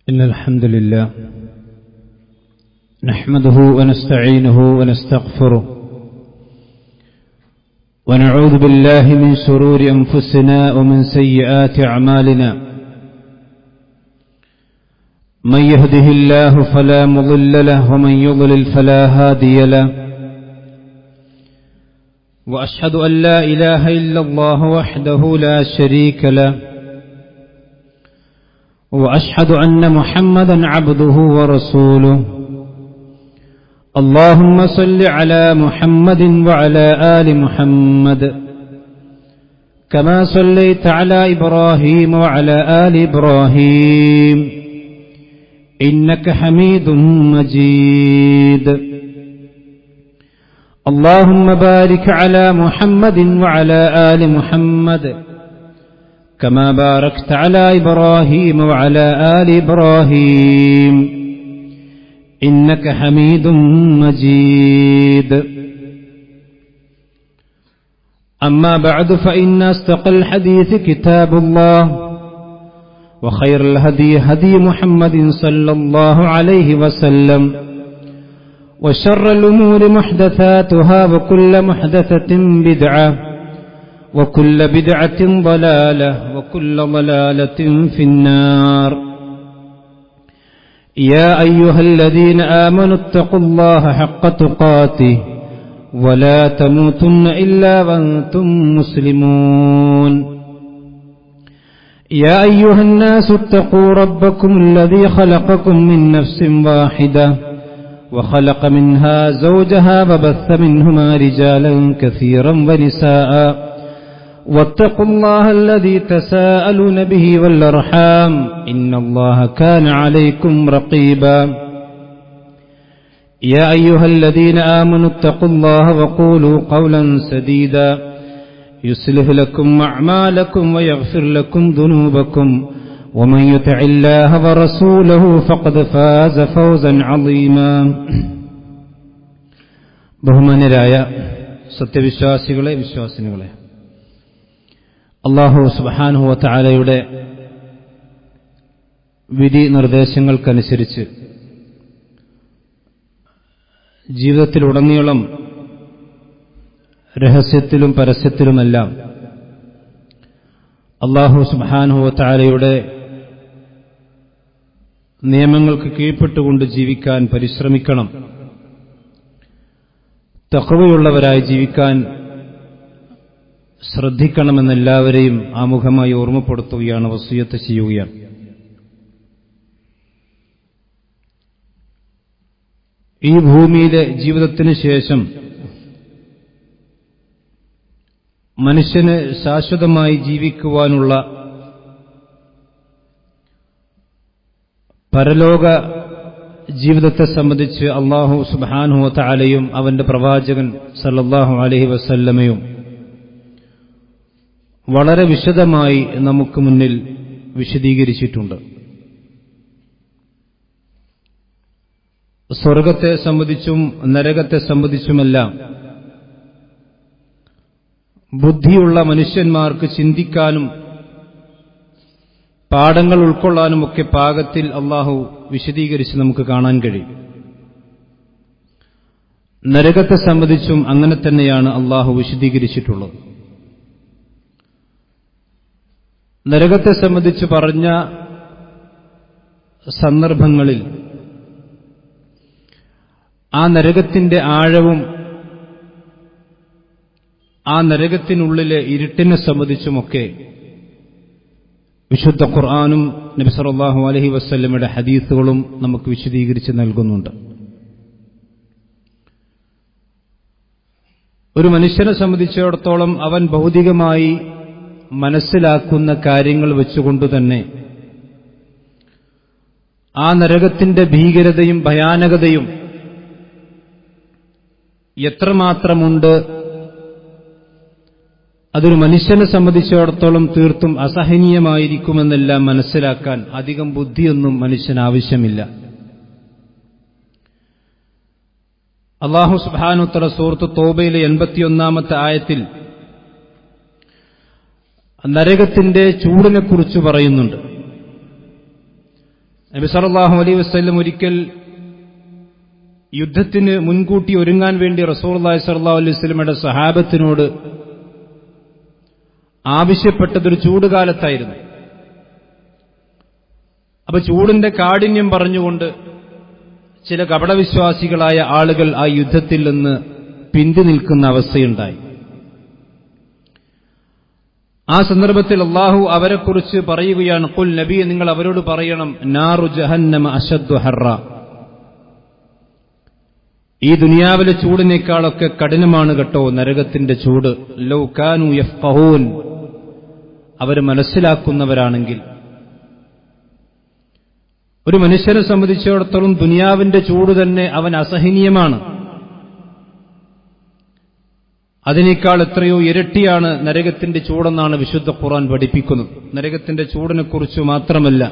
إن الحمد لله نحمده ونستعينه ونستغفره ونعوذ بالله من شرور أنفسنا ومن سيئات أعمالنا من يهده الله فلا مضل له ومن يضلل فلا هادي له وأشهد أن لا إله إلا الله وحده لا شريك له وأشهد أن محمدا عبده ورسوله اللهم صل على محمد وعلى آل محمد كما صليت على إبراهيم وعلى آل إبراهيم إنك حميد مجيد اللهم بارك على محمد وعلى آل محمد كما باركت على إبراهيم وعلى آل إبراهيم إنك حميد مجيد أما بعد فإن أصدق الحديث كتاب الله وخير الهدي هدي محمد صلى الله عليه وسلم وشر الأمور محدثاتها وكل محدثة بدعة وكل بدعة ضلالة وكل ضلالة في النار يا أيها الذين آمنوا اتقوا الله حق تقاته ولا تموتن إلا وأنتم مسلمون يا أيها الناس اتقوا ربكم الذي خلقكم من نفس واحدة وخلق منها زوجها وبث منهما رجالا كثيرا ونساء واتقوا الله الذي تساءلون به والأرحام إن الله كان عليكم رقيبا يا أيها الذين آمنوا اتقوا الله وقولوا قولا سديدا يصلح لكم أعمالكم ويغفر لكم ذنوبكم ومن يطع الله ورسوله فقد فاز فوزا عظيما ബഹുമാന്യരായ സത്യവിശ്വാസികളെ വിശ്വാസിനികളെ അള്ളാഹു സുബാനുഹുവ താലയുടെ വിധി നിർദ്ദേശങ്ങൾക്കനുസരിച്ച് ജീവിതത്തിലുടനീളം രഹസ്യത്തിലും പരസ്യത്തിലുമെല്ലാം അള്ളാഹു സുബാനുഹുവ താലയുടെ നിയമങ്ങൾക്ക് കീഴ്പ്പെട്ടുകൊണ്ട് ജീവിക്കാൻ പരിശ്രമിക്കണം തക്കവയുള്ളവരായി ജീവിക്കാൻ ശ്രദ്ധിക്കണമെന്നെല്ലാവരെയും ആമുഖമായി ഓർമ്മപ്പെടുത്തുകയാണ് വസൂയത്ത് ചെയ്യുകയാണ് ഈ ഭൂമിയിലെ ജീവിതത്തിന് ശേഷം മനുഷ്യന് ശാശ്വതമായി ജീവിക്കുവാനുള്ള പരലോക ജീവിതത്തെ സംബന്ധിച്ച് അള്ളാഹു സുബാനുഹ താലയും അവന്റെ പ്രവാചകൻ സല്ലാഹു അലഹി വസല്ലമയും വളരെ വിശദമായി നമുക്ക് മുന്നിൽ വിശദീകരിച്ചിട്ടുണ്ട് സ്വർഗത്തെ സംബന്ധിച്ചും നരകത്തെ സംബന്ധിച്ചുമെല്ലാം ബുദ്ധിയുള്ള മനുഷ്യന്മാർക്ക് ചിന്തിക്കാനും പാഠങ്ങൾ ഉൾക്കൊള്ളാനുമൊക്കെ പാകത്തിൽ അള്ളാഹു വിശദീകരിച്ച് നമുക്ക് കാണാൻ കഴിയും നരകത്തെ സംബന്ധിച്ചും അങ്ങനെ തന്നെയാണ് അള്ളാഹു വിശദീകരിച്ചിട്ടുള്ളത് നരകത്തെ സംബന്ധിച്ച് പറഞ്ഞ സന്ദർഭങ്ങളിൽ ആ നരകത്തിന്റെ ആഴവും ആ നരകത്തിനുള്ളിലെ ഇരുട്ടിനെ സംബന്ധിച്ചുമൊക്കെ വിശുദ്ധ ഖുർആാനും നബിസറല്ലാഹു അലഹി വസ്ല്ലമയുടെ ഹദീസുകളും നമുക്ക് വിശദീകരിച്ച് നൽകുന്നുണ്ട് ഒരു മനുഷ്യനെ സംബന്ധിച്ചിടത്തോളം അവൻ ഭൗതികമായി മനസ്സിലാക്കുന്ന കാര്യങ്ങൾ വെച്ചുകൊണ്ട് തന്നെ ആ നരകത്തിന്റെ ഭീകരതയും ഭയാനകതയും എത്രമാത്രമുണ്ട് അതൊരു മനുഷ്യനെ സംബന്ധിച്ചിടത്തോളം തീർത്തും അസഹനീയമായിരിക്കുമെന്നെല്ലാം മനസ്സിലാക്കാൻ അധികം ബുദ്ധിയൊന്നും മനുഷ്യന് ആവശ്യമില്ല അള്ളാഹു സുബാനുത്തറ സുഹൃത്ത് തോബയിലെ എൺപത്തിയൊന്നാമത്തെ ആയത്തിൽ നരകത്തിന്റെ ചൂടിനെക്കുറിച്ച് പറയുന്നുണ്ട് നബി സല്ലല്ലാഹു അലൈഹി വസല്ലം ഒരിക്കൽ യുദ്ധത്തിന് മുൻകൂട്ടി ഒരുങ്ങാൻ വേണ്ടി റസൂലുള്ളാഹി സ്വല്ലല്ലാഹു അലൈഹി വസല്ലമയുടെ സഹാബത്തിനോട് ആവശ്യപ്പെട്ടതൊരു ചൂടുകാലത്തായിരുന്നു അപ്പൊ ചൂടിന്റെ കാഠിന്യം പറഞ്ഞുകൊണ്ട് ചില കപടവിശ്വാസികളായ ആളുകൾ ആ യുദ്ധത്തിൽ നിന്ന് പിന്തി നിൽക്കുന്ന അവസ്ഥയുണ്ടായി ആ സന്ദർഭത്തിൽ അള്ളാഹു അവരെക്കുറിച്ച് പറയുകയാണ് കുൽ നബി നിങ്ങൾ അവരോട് പറയണം നാറു ജഹന്നമ അശദ്ദു ഹർറ ഈ ദുനിയാവിലെ ചൂടിനേക്കാളൊക്കെ കഠിനമാണ് കേട്ടോ നരകത്തിന്റെ ചൂട് ലൗകാനു യഫ്ഖഹൂൻ അവർ മനസ്സിലാക്കുന്നവരാണെങ്കിൽ ഒരു മനുഷ്യനെ സംബന്ധിച്ചിടത്തോളം ദുനിയാവിന്റെ ചൂട് തന്നെ അവൻ അസഹനീയമാണ് അതിനേക്കാൾ എത്രയോ ഇരട്ടിയാണ് നരകത്തിന്റെ ചൂടെന്നാണ് വിശുദ്ധ ഖുർആൻ പഠിപ്പിക്കുന്നത് നരകത്തിന്റെ ചൂടിനെക്കുറിച്ച് മാത്രമല്ല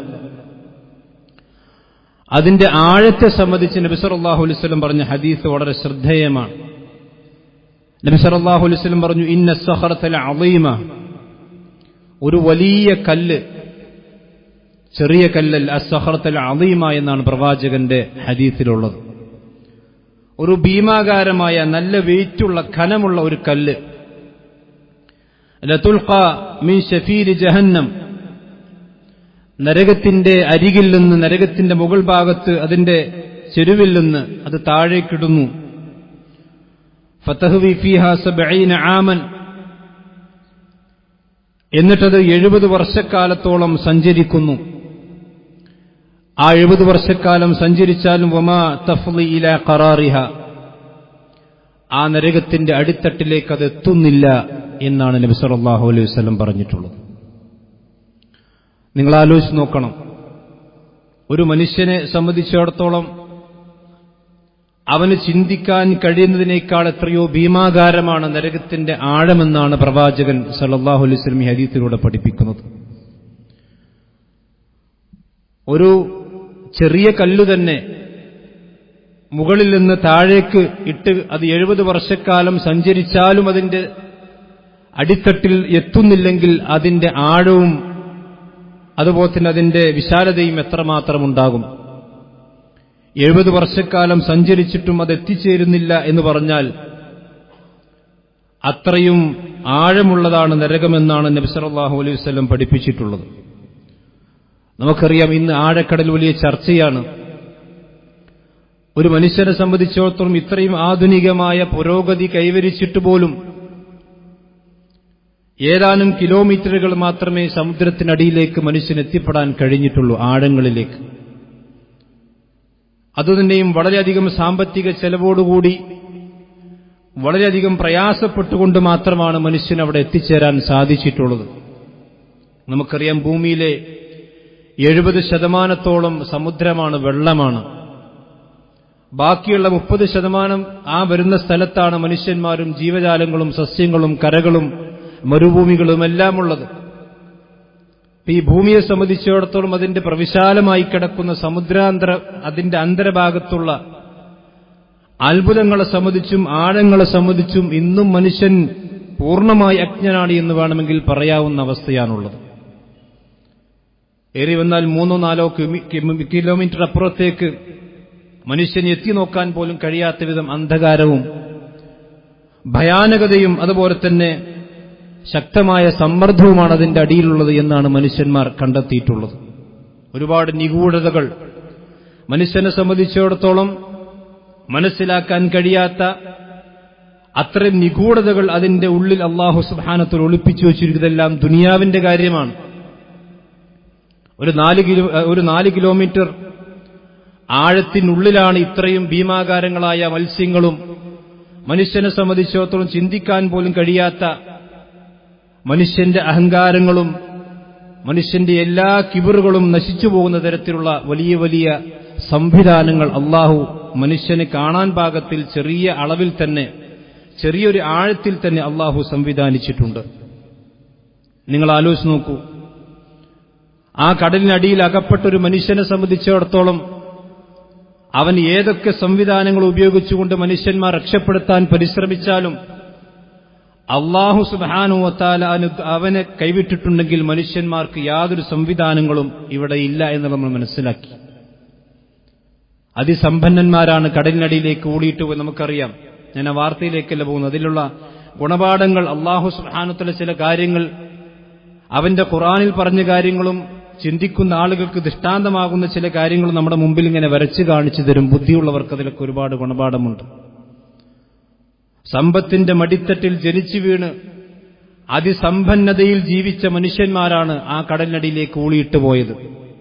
അതിന്റെ ആഴത്തെ സംബന്ധിച്ച് നബിസറല്ലാഹു അലൈവല്ലം പറഞ്ഞ ഹദീസ് വളരെ ശ്രദ്ധേയമാണ് നബിസറല്ലാഹു അലൈവല്ലം പറഞ്ഞു ഇന്ന സഹറത്തല അളീമ ഒരു വലിയ കല്ല് ചെറിയ കല്ലൽ അസഹറത്തൽ അളീമ എന്നാണ് പ്രവാചകന്റെ ഹദീസിലുള്ളത് ഒരു ഭീമാകാരമായ നല്ല വെയിറ്റുള്ള ഖനമുള്ള ഒരു കല്ല് ലതുൽഖ മീൻ ഷഫീരി ജഹന്നം നരകത്തിന്റെ അരികിൽ നിന്ന് നരകത്തിന്റെ മുകൾ ഭാഗത്ത് അതിന്റെ ചെരുവിൽ നിന്ന് അത് താഴേക്കിടുന്നു ഫതഹ്വി ഫീഹ സബഈന ആമൻ എന്നിട്ടത് എഴുപത് വർഷക്കാലത്തോളം സഞ്ചരിക്കുന്നു ആ എഴുപത് വർഷക്കാലം സഞ്ചരിച്ചാലും വമാ തഫ്ലി ഇല ഖറാറിഹ ആ നരകത്തിന്റെ അടിത്തട്ടിലേക്ക് അത് എത്തുന്നില്ല എന്നാണ് നബി സല്ലല്ലാഹു അലൈഹി വസല്ലം പറഞ്ഞിട്ടുള്ളത് നിങ്ങൾ ആലോചിച്ച് നോക്കണം ഒരു മനുഷ്യനെ സംബന്ധിച്ചിടത്തോളം അവന് ചിന്തിക്കാൻ കഴിയുന്നതിനേക്കാൾ എത്രയോ ഭീമാകാരമാണ് നരകത്തിന്റെ ആഴമെന്നാണ് പ്രവാചകൻ സല്ലല്ലാഹു അലൈഹി വസല്ലം ഈ ഹദീസിലൂടെ പഠിപ്പിക്കുന്നത് ഒരു ചെറിയ കല്ലു തന്നെ മുകളിൽ നിന്ന് താഴേക്ക് ഇട്ട് അത് എഴുപത് വർഷക്കാലം സഞ്ചരിച്ചാലും അതിന്റെ അടിത്തട്ടിൽ എത്തുന്നില്ലെങ്കിൽ അതിന്റെ ആഴവും അതുപോലെ തന്നെ അതിന്റെ വിശാലതയും എത്രമാത്രം ഉണ്ടാകും എഴുപത് വർഷക്കാലം സഞ്ചരിച്ചിട്ടും അത് എത്തിച്ചേരുന്നില്ല എന്ന് പറഞ്ഞാൽ അത്രയും ആഴമുള്ളതാണ് നരകമെന്നാണ് നബിസറല്ലാഹു അലൈഹി വസ്ലം പഠിപ്പിച്ചിട്ടുള്ളത് നമുക്കറിയാം ഇന്ന് ആഴക്കടൽ വലിയ ചർച്ചയാണ് ഒരു മനുഷ്യനെ സംബന്ധിച്ചിടത്തോളം ഇത്രയും ആധുനികമായ പുരോഗതി കൈവരിച്ചിട്ട് പോലും ഏതാനും കിലോമീറ്ററുകൾ മാത്രമേ സമുദ്രത്തിനടിയിലേക്ക് മനുഷ്യന് എത്തിപ്പെടാൻ കഴിഞ്ഞിട്ടുള്ളൂ ആഴങ്ങളിലേക്ക് അതുതന്നെയും വളരെയധികം സാമ്പത്തിക ചെലവോടുകൂടി വളരെയധികം പ്രയാസപ്പെട്ടുകൊണ്ട് മാത്രമാണ് മനുഷ്യൻ അവിടെ എത്തിച്ചേരാൻ സാധിച്ചിട്ടുള്ളത് നമുക്കറിയാം ഭൂമിയിലെ എഴുപത് ശതമാനത്തോളം സമുദ്രമാണ് വെള്ളമാണ് ബാക്കിയുള്ള മുപ്പത് ശതമാനം ആ വരുന്ന സ്ഥലത്താണ് മനുഷ്യന്മാരും ജീവജാലങ്ങളും സസ്യങ്ങളും കരകളും മരുഭൂമികളും എല്ലാം ഉള്ളത് ഈ ഭൂമിയെ സംബന്ധിച്ചിടത്തോളം അതിന്റെ പ്രവിശാലമായി കിടക്കുന്ന സമുദ്രാന്തര അതിന്റെ അന്തരഭാഗത്തുള്ള അത്ഭുതങ്ങളെ സംബന്ധിച്ചും ആഴങ്ങളെ സംബന്ധിച്ചും ഇന്നും മനുഷ്യൻ പൂർണ്ണമായി അജ്ഞനാണ് എന്ന് വേണമെങ്കിൽ പറയാവുന്ന അവസ്ഥയാണുള്ളത് ഏറി വന്നാൽ മൂന്നോ നാലോ കിലോമീറ്റർ അപ്പുറത്തേക്ക് മനുഷ്യന് എത്തി നോക്കാൻ പോലും കഴിയാത്ത വിധം അന്ധകാരവും ഭയാനകതയും അതുപോലെ തന്നെ ശക്തമായ സമ്മർദ്ദവുമാണ് അതിന്റെ അടിയിലുള്ളത് എന്നാണ് മനുഷ്യന്മാർ കണ്ടെത്തിയിട്ടുള്ളത് ഒരുപാട് നിഗൂഢതകൾ മനുഷ്യനെ സംബന്ധിച്ചിടത്തോളം മനസ്സിലാക്കാൻ കഴിയാത്ത അത്രയും നിഗൂഢതകൾ അതിന്റെ ഉള്ളിൽ അള്ളാഹു സുബാനത്തിൽ ഒളിപ്പിച്ചു വെച്ചിരിക്കുന്നതെല്ലാം ദുനിയാവിന്റെ കാര്യമാണ് ഒരു നാല് കിലോ ഒരു നാല് കിലോമീറ്റർ ആഴത്തിനുള്ളിലാണ് ഇത്രയും ഭീമാകാരങ്ങളായ മത്സ്യങ്ങളും മനുഷ്യനെ സംബന്ധിച്ചിടത്തോളം ചിന്തിക്കാൻ പോലും കഴിയാത്ത മനുഷ്യന്റെ അഹങ്കാരങ്ങളും മനുഷ്യന്റെ എല്ലാ കിബറുകളും നശിച്ചു പോകുന്ന തരത്തിലുള്ള വലിയ വലിയ സംവിധാനങ്ങൾ അള്ളാഹു മനുഷ്യന് കാണാൻ പാകത്തിൽ ചെറിയ അളവിൽ തന്നെ ചെറിയൊരു ആഴത്തിൽ തന്നെ അള്ളാഹു സംവിധാനിച്ചിട്ടുണ്ട് നിങ്ങൾ ആലോചിച്ച് നോക്കൂ ആ കടലിനടിയിൽ അകപ്പെട്ട ഒരു മനുഷ്യനെ സംബന്ധിച്ചിടത്തോളം അവൻ ഏതൊക്കെ സംവിധാനങ്ങൾ ഉപയോഗിച്ചുകൊണ്ട് മനുഷ്യന്മാർ രക്ഷപ്പെടുത്താൻ പരിശ്രമിച്ചാലും അള്ളാഹു സുബാനുവത്താല അവനെ കൈവിട്ടിട്ടുണ്ടെങ്കിൽ മനുഷ്യന്മാർക്ക് യാതൊരു സംവിധാനങ്ങളും ഇവിടെ ഇല്ല എന്ന് നമ്മൾ മനസ്സിലാക്കി അതിസമ്പന്നന്മാരാണ് കടലിനടിയിലേക്ക് ഊളിയിട്ട് പോയി നമുക്കറിയാം ഞാൻ ആ വാർത്തയിലേക്കല്ല പോകുന്നത് അതിലുള്ള ഗുണപാഠങ്ങൾ അള്ളാഹു സുഹാനുത്തല ചില കാര്യങ്ങൾ അവന്റെ ഖുറാനിൽ പറഞ്ഞ കാര്യങ്ങളും ചിന്തിക്കുന്ന ആളുകൾക്ക് ദൃഷ്ടാന്തമാകുന്ന ചില കാര്യങ്ങളും നമ്മുടെ മുമ്പിൽ ഇങ്ങനെ വരച്ചു കാണിച്ചു തരും ബുദ്ധിയുള്ളവർക്ക് അതിലൊക്കെ ഒരുപാട് ഗുണപാഠമുണ്ട് സമ്പത്തിന്റെ മടിത്തട്ടിൽ ജനിച്ചു വീണ് അതിസമ്പന്നതയിൽ ജീവിച്ച മനുഷ്യന്മാരാണ് ആ കടലിനടിയിലേക്ക് ഊളിയിട്ട് പോയത്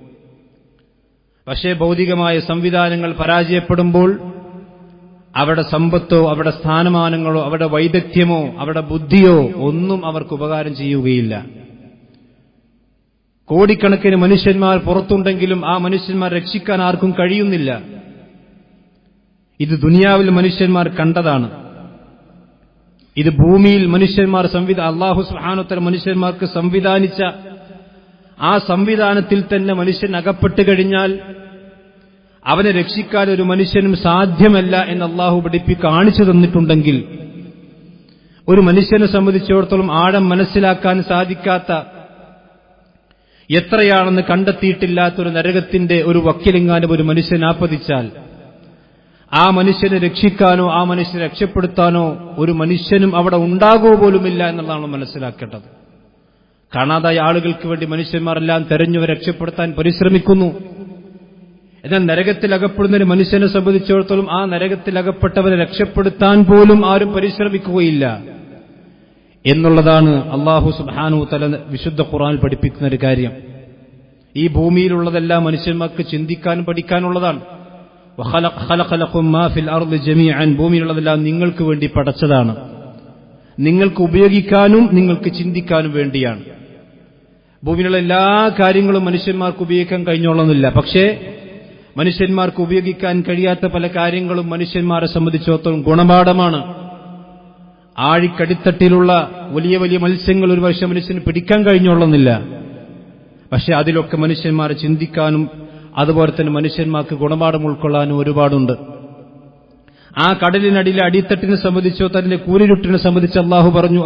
പക്ഷേ ഭൗതികമായ സംവിധാനങ്ങൾ പരാജയപ്പെടുമ്പോൾ അവിടെ സമ്പത്തോ അവിടെ സ്ഥാനമാനങ്ങളോ അവിടെ വൈദഗ്ധ്യമോ അവിടെ ബുദ്ധിയോ ഒന്നും അവർക്ക് ഉപകാരം ചെയ്യുകയില്ല കോടിക്കണക്കിന് മനുഷ്യന്മാർ പുറത്തുണ്ടെങ്കിലും ആ മനുഷ്യന്മാർ രക്ഷിക്കാൻ ആർക്കും കഴിയുന്നില്ല ഇത് ദുനിയാവിൽ മനുഷ്യന്മാർ കണ്ടതാണ് ഇത് ഭൂമിയിൽ മനുഷ്യന്മാർ സംവിധാ അള്ളാഹു സുഹാനോത്തര മനുഷ്യന്മാർക്ക് സംവിധാനിച്ച ആ സംവിധാനത്തിൽ തന്നെ മനുഷ്യൻ അകപ്പെട്ട് കഴിഞ്ഞാൽ അവനെ രക്ഷിക്കാൻ ഒരു മനുഷ്യനും സാധ്യമല്ല എന്ന് അള്ളാഹു പഠിപ്പി കാണിച്ചു തന്നിട്ടുണ്ടെങ്കിൽ ഒരു മനുഷ്യനെ സംബന്ധിച്ചിടത്തോളം ആഴം മനസ്സിലാക്കാൻ സാധിക്കാത്ത എത്രയാണെന്ന് കണ്ടെത്തിയിട്ടില്ലാത്തൊരു നരകത്തിന്റെ ഒരു വക്കിലെങ്ങാനും ഒരു മനുഷ്യൻ ആപ്പതിച്ചാൽ ആ മനുഷ്യനെ രക്ഷിക്കാനോ ആ മനുഷ്യനെ രക്ഷപ്പെടുത്താനോ ഒരു മനുഷ്യനും അവിടെ ഉണ്ടാകുക പോലുമില്ല എന്നുള്ളതാണ് മനസ്സിലാക്കേണ്ടത് കാണാതായ ആളുകൾക്ക് വേണ്ടി മനുഷ്യന്മാരെല്ലാം തെരഞ്ഞു രക്ഷപ്പെടുത്താൻ പരിശ്രമിക്കുന്നു എന്നാൽ നരകത്തിൽ അകപ്പെടുന്ന ഒരു മനുഷ്യനെ സംബന്ധിച്ചിടത്തോളം ആ നരകത്തിൽ അകപ്പെട്ടവരെ രക്ഷപ്പെടുത്താൻ പോലും ആരും പരിശ്രമിക്കുകയില്ല എന്നുള്ളതാണ് അള്ളാഹു സുബാനു തല വിശുദ്ധ ഖുറാൻ പഠിപ്പിക്കുന്ന ഒരു കാര്യം ഈ ഭൂമിയിലുള്ളതെല്ലാം മനുഷ്യന്മാർക്ക് ചിന്തിക്കാനും പഠിക്കാനുള്ളതാണ് ഭൂമിയിലുള്ളതെല്ലാം നിങ്ങൾക്ക് വേണ്ടി പടച്ചതാണ് നിങ്ങൾക്ക് ഉപയോഗിക്കാനും നിങ്ങൾക്ക് ചിന്തിക്കാനും വേണ്ടിയാണ് ഭൂമിയിലുള്ള എല്ലാ കാര്യങ്ങളും മനുഷ്യന്മാർക്ക് ഉപയോഗിക്കാൻ കഴിഞ്ഞോളന്നില്ല പക്ഷേ മനുഷ്യന്മാർക്ക് ഉപയോഗിക്കാൻ കഴിയാത്ത പല കാര്യങ്ങളും മനുഷ്യന്മാരെ സംബന്ധിച്ചിടത്തോളം ഗുണപാഠമാണ് ആഴിക്കടിത്തട്ടിലുള്ള വലിയ വലിയ മത്സ്യങ്ങൾ ഒരു വർഷം മനുഷ്യന് പിടിക്കാൻ കഴിഞ്ഞോളുന്നില്ല പക്ഷെ അതിലൊക്കെ മനുഷ്യന്മാരെ ചിന്തിക്കാനും അതുപോലെ തന്നെ മനുഷ്യന്മാർക്ക് ഗുണപാഠം ഉൾക്കൊള്ളാനും ഒരുപാടുണ്ട് ആ കടലിനടിയിലെ അടിത്തട്ടിനെ സംബന്ധിച്ചോ തന്നെ കൂരിരുട്ടിനെ സംബന്ധിച്ച് അള്ളാഹു പറഞ്ഞു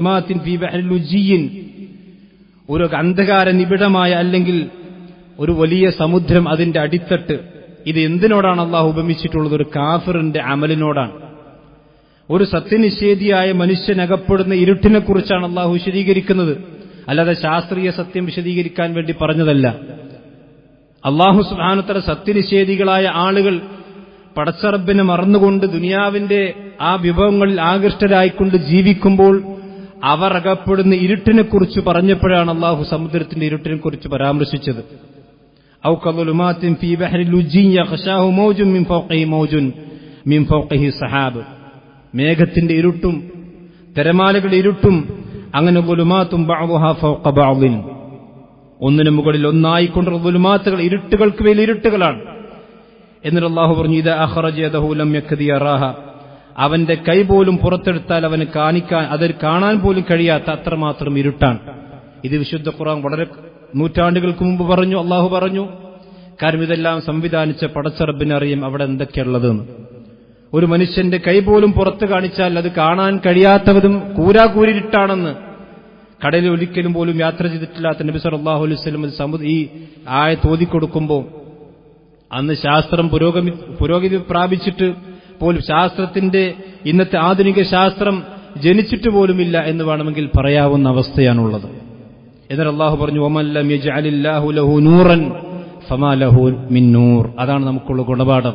ഒരു അന്ധകാര നിബിഡമായ അല്ലെങ്കിൽ ഒരു വലിയ സമുദ്രം അതിന്റെ അടിത്തട്ട് ഇത് എന്തിനോടാണ് അള്ളാഹു ഉപമിച്ചിട്ടുള്ളത് ഒരു കാഫിറിന്റെ അമലിനോടാണ് ഒരു സത്യനിഷേധിയായ മനുഷ്യനകപ്പെടുന്ന ഇരുട്ടിനെക്കുറിച്ചാണ് അള്ളാഹു വിശദീകരിക്കുന്നത് അല്ലാതെ ശാസ്ത്രീയ സത്യം വിശദീകരിക്കാൻ വേണ്ടി പറഞ്ഞതല്ല അള്ളാഹു സുബാനുത്തര സത്യനിഷേധികളായ ആളുകൾ പടച്ചറബിനെ മറന്നുകൊണ്ട് ദുനിയാവിന്റെ ആ വിഭവങ്ങളിൽ ആകൃഷ്ടരായിക്കൊണ്ട് ജീവിക്കുമ്പോൾ അവർ അകപ്പെടുന്ന ഇരുട്ടിനെക്കുറിച്ച് പറഞ്ഞപ്പോഴാണ് അള്ളാഹു സമുദ്രത്തിന്റെ ഇരുട്ടിനെക്കുറിച്ച് പരാമർശിച്ചത് ഔ കലുമാത്തിൻ ഫീ ബഹരിൽ യഖ്ശാഹു മൗജുൻ മിൻ ഫൗഖിഹി മൗജുൻ മിൻ ഫൗഖിഹി സഹാബ് മേഘത്തിന്റെ ഇരുട്ടും തിരമാലകളുടെ ഇരുട്ടും അങ്ങനെ ഗുലുമാത്തും ബഅദിൻ ഒന്നിനു മുകളിൽ ഒന്നായിക്കൊണ്ടുള്ള ഗുലുമാത്തുകൾ ഇരുട്ടുകൾക്ക് മേൽ ഇരുട്ടുകളാണ് എന്നിട്ട് അള്ളാഹു പറഞ്ഞു ഇത് അഹറജേദഹൂലം യഖദിയറാഹ അവന്റെ കൈ പോലും പുറത്തെടുത്താൽ അവന് കാണിക്കാൻ അതിൽ കാണാൻ പോലും കഴിയാത്ത അത്രമാത്രം ഇരുട്ടാണ് ഇത് വിശുദ്ധ ഖുറാൻ വളരെ നൂറ്റാണ്ടുകൾക്ക് മുമ്പ് പറഞ്ഞു അള്ളാഹു പറഞ്ഞു കാരണം ഇതെല്ലാം സംവിധാനിച്ച പടച്ചറബിനെ അറിയും അവിടെ എന്തൊക്കെയുള്ളതെന്ന് ഒരു മനുഷ്യന്റെ കൈ പോലും പുറത്ത് കാണിച്ചാൽ അത് കാണാൻ കഴിയാത്തവരും കൂരാകൂരിട്ടാണെന്ന് കടലിൽ ഒരിക്കലും പോലും യാത്ര ചെയ്തിട്ടില്ലാത്ത നബി സല്ലാഹു അലൈഹി സ്വലം ഈ ആയ തോതിക്കൊടുക്കുമ്പോൾ അന്ന് ശാസ്ത്രം പുരോഗമി പുരോഗതി പ്രാപിച്ചിട്ട് പോലും ശാസ്ത്രത്തിന്റെ ഇന്നത്തെ ആധുനിക ശാസ്ത്രം ജനിച്ചിട്ട് പോലുമില്ല എന്ന് വേണമെങ്കിൽ പറയാവുന്ന അവസ്ഥയാണുള്ളത് എന്നാൽ അള്ളാഹു പറഞ്ഞു ഒമല്ലം യജ്അലില്ലാഹു ലഹു നൂറൻ ഫമാ ലഹു മിൻ നൂർ അതാണ് നമുക്കുള്ള ഗുണപാഠം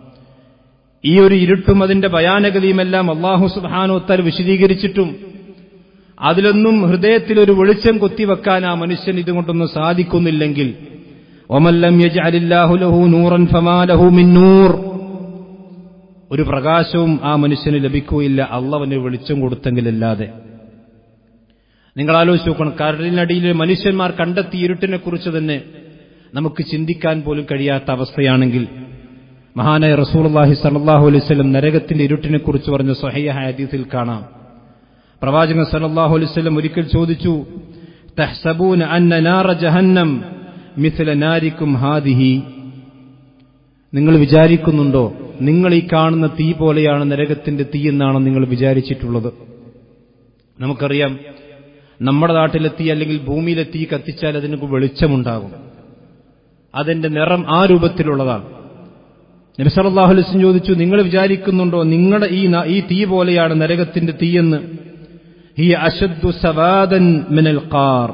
ഈ ഒരു ഇരുട്ടും അതിന്റെ ഭയാനകതയുമെല്ലാം അള്ളാഹു സുബാനോത്താൽ വിശദീകരിച്ചിട്ടും അതിലൊന്നും ഹൃദയത്തിൽ ഒരു വെളിച്ചം കൊത്തിവെക്കാൻ ആ മനുഷ്യൻ ഇതുകൊണ്ടൊന്നും സാധിക്കുന്നില്ലെങ്കിൽ ഒമല്ലം യജ്അലില്ലാഹു ലഹു നൂറൻ ഫമാ ലഹു മിൻ നൂർ ഒരു പ്രകാശവും ആ മനുഷ്യന് ലഭിക്കുകയില്ല അള്ളവന് വെളിച്ചം കൊടുത്തെങ്കിലല്ലാതെ നിങ്ങൾ ആലോചിച്ച് നോക്കണം കടലിനടിയിലെ മനുഷ്യന്മാർ കണ്ടെത്തിയ ഇരുട്ടിനെക്കുറിച്ച് തന്നെ നമുക്ക് ചിന്തിക്കാൻ പോലും കഴിയാത്ത അവസ്ഥയാണെങ്കിൽ മഹാനായ റസൂൽഹി സലാഹു അലൈവല്ലം നരകത്തിന്റെ ഇരുട്ടിനെക്കുറിച്ച് പറഞ്ഞ സഹയ്യ ഹദീസിൽ കാണാം പ്രവാചകൻ സല്ലാഹു അലൈവല്ലം ഒരിക്കൽ ചോദിച്ചു തഹ്സബൂൻ അന്ന നാറ ജഹന്നം മിഥില നാരിക്കും ഹാദിഹി നിങ്ങൾ വിചാരിക്കുന്നുണ്ടോ നിങ്ങൾ ഈ കാണുന്ന തീ പോലെയാണ് നരകത്തിന്റെ തീ എന്നാണ് നിങ്ങൾ വിചാരിച്ചിട്ടുള്ളത് നമുക്കറിയാം നമ്മുടെ നാട്ടിലെ തീ അല്ലെങ്കിൽ ഭൂമിയിലെ തീ കത്തിച്ചാൽ അതിന് വെളിച്ചമുണ്ടാകും അതിന്റെ നിറം ആ രൂപത്തിലുള്ളതാണ് നബി സല്ലല്ലാഹു അലൈഹി വസല്ലം ചോദിച്ചു നിങ്ങൾ വിചാരിക്കുന്നുണ്ടോ നിങ്ങളുടെ ഈ ന- ഈ തീ പോലെയാണ് നരകത്തിന്റെ തീയെന്ന് ഹിയ അശദ്ദു സവാദൻ മിനൽ ഖാർ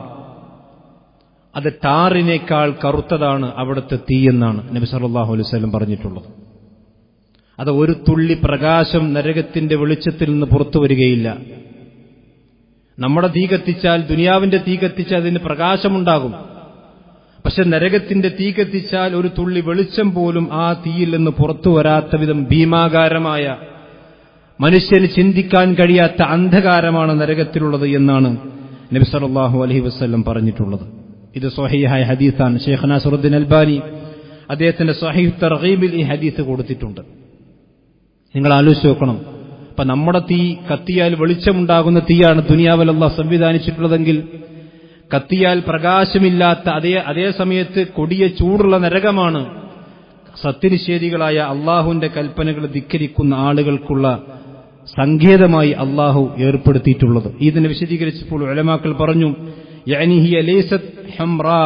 അത് ടാറിനേക്കാൾ കറുത്തതാണ് അവിടുത്തെ തീയെന്നാണ് നബി സല്ലല്ലാഹു അലൈഹി വസല്ലം പറഞ്ഞിട്ടുള്ളത് അത് ഒരു തുള്ളി പ്രകാശം നരകത്തിന്റെ വെളിച്ചത്തിൽ നിന്ന് പുറത്തു വരികയില്ല നമ്മുടെ തീ കത്തിച്ചാൽ ദുനിയാവിന്റെ തീ കത്തിച്ചാൽ അതിന് പ്രകാശമുണ്ടാകും പക്ഷെ നരകത്തിന്റെ തീ കത്തിച്ചാൽ ഒരു തുള്ളി വെളിച്ചം പോലും ആ തീയിൽ നിന്ന് പുറത്തു വരാത്ത വിധം ഭീമാകാരമായ മനുഷ്യന് ചിന്തിക്കാൻ കഴിയാത്ത അന്ധകാരമാണ് നരകത്തിലുള്ളത് എന്നാണ് നബി സല്ലല്ലാഹു അലൈഹി വസല്ലം പറഞ്ഞിട്ടുള്ളത് ഇത് സ്വഹീഹായ ഹദീസാണ് ഷെയ്ഖ് നാസറുദ്ദീൻ അൽബാനി അദ്ദേഹത്തിന്റെ സ്വഹീഹ് തർഗീബിൽ ഈ ഹദീസ് കൊടുത്തിട്ടുണ്ട് നിങ്ങൾ ആലോചിച്ച് നോക്കണം അപ്പൊ നമ്മുടെ തീ കത്തിയാൽ വെളിച്ചമുണ്ടാകുന്ന തീയാണ് ദുനിയാവിൽ അള്ളാഹ് സംവിധാനിച്ചിട്ടുള്ളതെങ്കിൽ കത്തിയാൽ പ്രകാശമില്ലാത്ത അതേ അതേ സമയത്ത് കൊടിയ ചൂടുള്ള നരകമാണ് സത്യനിഷേധികളായ അള്ളാഹുവിന്റെ കൽപ്പനകൾ ധിക്കരിക്കുന്ന ആളുകൾക്കുള്ള സങ്കേതമായി അള്ളാഹു ഏർപ്പെടുത്തിയിട്ടുള്ളത് ഇതിനെ വിശദീകരിച്ചപ്പോൾ ഉലമാക്കൾ പറഞ്ഞു "യഅനി ഹിയ ലൈസത് ഹംറാ."